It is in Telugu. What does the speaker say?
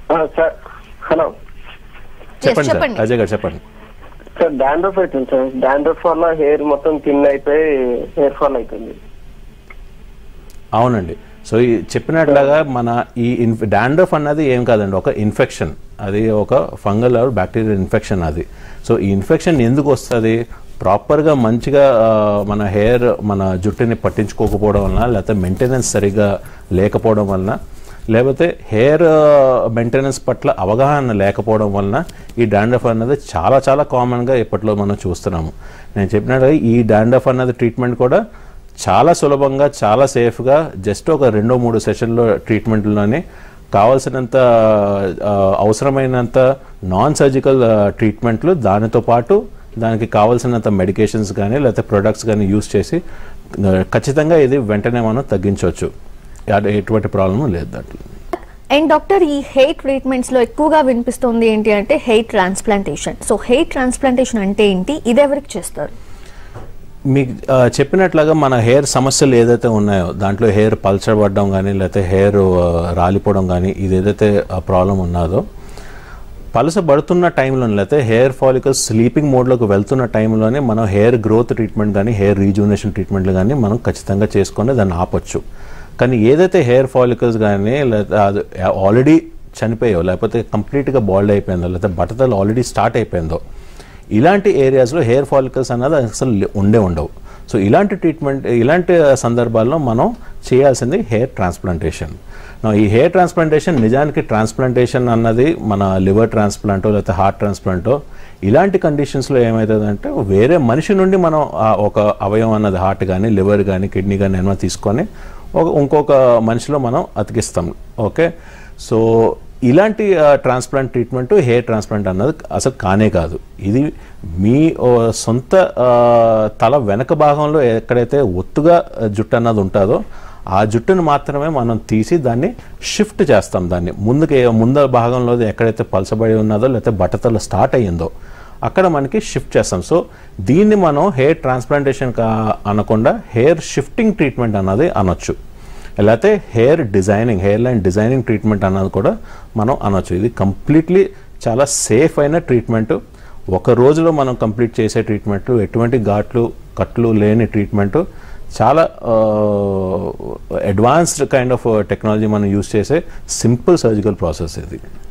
సార్ హలో చెప్పండి సార్ చెప్పండి. అజయ్ గారు చెప్పండి సార్ డాండ్రఫ్ అవుతుంది సార్ డాండ్రఫ్ వల్ల హెయిర్ మొత్తం థిన్ అయిపోయి హెయిర్ ఫాల్ అవుతుంది అవునండి సో ఈ చెప్పినట్లాగా మన ఈ ఇన్ఫ్ డాండ్రఫ్ అన్నది ఏం కాదండి ఒక ఇన్ఫెక్షన్ అది ఒక ఫంగల్ ఆర్ బ్యాక్టీరియల్ ఇన్ఫెక్షన్ అది సో ఈ ఇన్ఫెక్షన్ ఎందుకు వస్తుంది ప్రాపర్గా మంచిగా ఆ, మన హెయిర్ మన జుట్టుని పట్టించుకోకపోవడం వలన లేకపోతే మెయింటెనెన్స్ సరిగా లేకపోవడం వలన లేకపోతే హెయిర్ మెయింటెనెన్స్ పట్ల అవగాహన లేకపోవడం వలన ఈ డాండ్రఫ్ అన్నది చాలా చాలా కామన్గా ఇప్పట్లో మనం చూస్తున్నాము నేను చెప్పినట్టుగా ఈ డాండ్రఫ్ అన్నది ట్రీట్మెంట్ కూడా చాలా సులభంగా చాలా సేఫ్గా జస్ట్ ఒక రెండో మూడు సెషన్లో ట్రీట్మెంట్లోనే కావాల్సినంత ఆ, అవసరమైనంత నాన్ సర్జికల్ ట్రీట్మెంట్లు దానితో పాటు దానికి కావాల్సినంత మెడికేషన్స్ కానీ లేకపోతే ప్రొడక్ట్స్ కానీ యూస్ చేసి ఆ, ఖచ్చితంగా ఇది వెంటనే మనం తగ్గించవచ్చు అది ఎటువంటి ప్రాబ్లం లేదు దాంట్లో అండ్ డాక్టర్ ఈ హెయిర్ ట్రీట్మెంట్స్ లో ఎక్కువగా వినిపిస్తుంది ఏంటి అంటే hair transplantation so hair transplantation అంటే ఏంటి ఇది ఎవరికి చేస్తారు మీకు ఆ, చెప్పినట్లుగా మన హెయిర్ సమస్యలు ఏదైతే ఉన్నాయో దాంట్లో హెయిర్ పల్చబడడం కానీ లేకపోతే హెయిర్ ఆ, రాలిపోవడం కానీ ఇది ఏదైతే ప్రాబ్లం ఉన్నదో పలసబడుతున్న టైంలో లేకపోతే హెయిర్ ఫాలికల్స్ స్లీపింగ్ మోడ్లోకి వెళ్తున్న టైంలోనే మనం హెయిర్ గ్రోత్ ట్రీట్మెంట్ కానీ హెయిర్ రీజునేషన్ ట్రీట్మెంట్లు కానీ మనం ఖచ్చితంగా చేసుకొని దాన్ని ఆపొచ్చు కానీ ఏదైతే హెయిర్ ఫాలికల్స్ కానీ లేకపోతే అది ఆల్రెడీ చనిపోయో లేకపోతే కంప్లీట్గా బాల్డ్ అయిపోయిందో లేకపోతే బట్టతలు ఆల్రెడీ స్టార్ట్ అయిపోయిందో ఇలాంటి ఏరియాస్లో హెయిర్ ఫాలికల్స్ అన్నది అసలు లే- ఉండే ఉండవు సో ఇలాంటి ట్రీట్మెంట్ ఇలాంటి సందర్భాల్లో మనం చేయాల్సింది హెయిర్ ట్రాన్స్ప్లాంటేషన్ నా ఈ హెయిర్ ట్రాన్స్ప్లాంటేషన్ నిజానికి ట్రాన్స్ప్లాంటేషన్ అన్నది మన లివర్ ట్రాన్స్ప్లాంటో లేకపోతే హార్ట్ ట్రాన్స్ప్లాంటో ఇలాంటి కండిషన్స్లో ఏమవుతుందంటే వేరే మనిషి నుండి మనం ఆ ఒక అవయవం అన్నది హార్ట్ కానీ లివర్ కానీ కిడ్నీ కానీ ఏమైనా తీసుకొని ఒక ఇంకొక మనిషిలో మనం అతికిస్తాం ఓకే సో ఇలాంటి ట్రాన్స్ప్లాంట్ ట్రీట్మెంట్ హెయిర్ ట్రాన్స్ప్లాంట్ అన్నది అసలు కానే కాదు ఇది మీ ఓ, సొంత ఆ, తల వెనక భాగంలో ఎక్కడైతే ఒత్తుగా జుట్టు అన్నది ఉంటుందో ఆ జుట్టును మాత్రమే మనం తీసి దాన్ని షిఫ్ట్ చేస్తాం దాన్ని ముందుకు ఏ- ముందర భాగంలో ఎక్కడైతే పలసబడి ఉన్నదో లేకపోతే బట్టతల స్టార్ట్ అయ్యిందో అక్కడ మనకి షిఫ్ట్ చేస్తాం సో దీన్ని మనం హెయిర్ ట్రాన్స్ప్లాంటేషన్ కా అనకుండా హెయిర్ షిఫ్టింగ్ ట్రీట్మెంట్ అన్నది అనొచ్చు లేకపోతే hair designing hairline designing treatment అన్నది కూడా మనం అనొచ్చు ఇది కంప్లీట్లీ చాలా సేఫ్ అయిన ట్రీట్మెంట్ ఒక రోజులో మనం కంప్లీట్ చేసే ట్రీట్మెంట్ ఎటువంటి ఘాట్లు కట్లు లేని ట్రీట్మెంట్ చాలా అడ్వాన్స్డ్ కైండ్ ఆఫ్ టెక్నాలజీ మనం యూస్ చేసే సింపుల్ సర్జికల్ ప్రాసెస్ ఇది